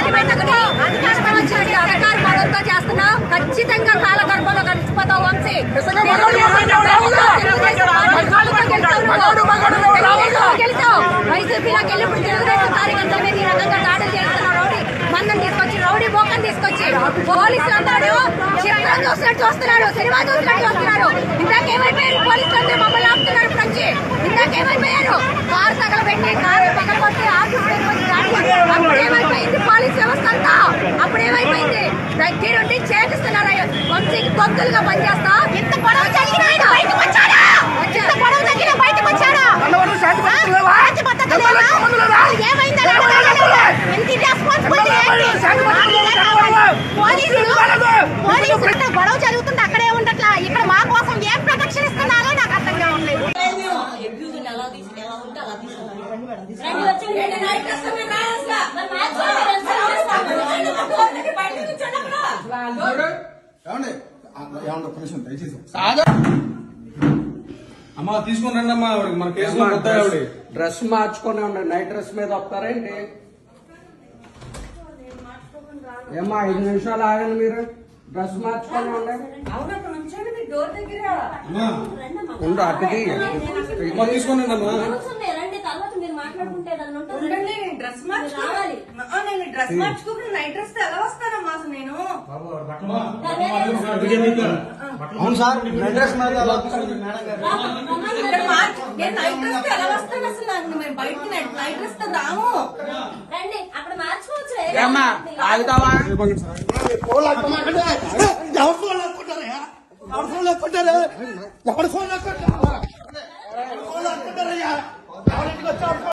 పెట్టకుని ఇష్టం వచ్చినట్టు అధికార బలంతో చేస్తున్నావు ఖచ్చితంగా కాలగర్భంలో కలిసిపోతావు వంశీ గెలిచావు వైసీపీలోకి వెళ్ళినప్పుడు తెలుగుదేశం కార్యకర్తల మీద ఈ రకంగా దాడులు చేస్తున్న రౌడీ మందం తీసుకొచ్చి రౌడీ బోకం తీసుకొచ్చి పోలీసులు అందరూ చిత్రం చూసినట్టు చూస్తున్నారు సినిమా చూసినట్టు చూస్తున్నారు ఇందాకేమైపోయారు పోలీసులు అందరూ మమ్మల్ని ఆపుతున్నారు ఇప్పుడు వచ్చి ఇందాకేమైపోయారు కారు తగలబెట్టి కారు పగలగొట్టి ఆఫీస్ పెట్టుకొని దాడి అప్పుడు ఏమైపోయింది పోలీస్ వ్యవస్థ అంతా అప్పుడు ఏమైపోయింది దగ్గరుండి చేపిస్తున్నారు వంశీకి గొంతులుగా పనిచేస్తా ఇంత గొడవ జరిగిన ఆయన బయటకు వచ్చాడా ఇంత గొడవ జరిగిన బయటకు వచ్చాడా శాంతి భద్రత లేవా? ఏమైంది అని అడగాలి. ఎంత irresponsibility ఏంటి? పోలీసులు పోలీసులు అంటే గొడవ జరుగుతుంది అక్కడే ఉండట్లా ఇక్కడ మా కోసం ఏం ప్రొటెక్షన్ ఇస్తున్నారో నాకు అర్థం కావట్లేదు ఏమండి ఏమండి ఒక్క నిమిషం దయచేసి అమ్మా తీసుకుని రండి అమ్మా ఆవిడకి మన కేసులో కొత్త ఆవిడ డ్రెస్ మార్చుకొని ఉండండి నైట్ డ్రెస్ మీద వస్తారేంటి ఏమ్మా ఐదు నిమిషాలు ఆగండి మీరు డ్రెస్ మార్చుకొని ఉండండి ఉండు అటుది అమ్మా తీసుకుని రండి అమ్మా రండి తర్వాత మీరు మాట్లాడుకుంటే దాన్ని ఉంటుంది. ఉండండి నేను డ్రెస్ మార్చుకో రావాలి. ఆ, నేను డ్రెస్ మార్చుకోకుండా నైట్ డ్రెస్ తో ఎలా వస్తానమ్మా అసలు నేను అవును సార్ అడ్రస్ మీద అలా తీసుకుని మేడం గారు ఇక్కడ మార్చు నేను నైట్ డ్రెస్ తో ఎలా వస్తాను అసలు నాకు మేము బయటకి నైట్ నైట్ డ్రెస్ తో రాము రండి అక్కడ మార్చుకోవచ్చు ఏమ్మా ఆగుతావా ఎవరు ఫోన్ లాక్కుంటారా ఎవరు ఫోన్ లాక్కుంటారా ఎవరు ఫోన్ లాక్కుంటారా ఎవరు ఫోన్ లాక్కుంటారా ఎవరు ఫోన్ లాక్కుంటారయ్యా ఎవరింటికి వచ్చారు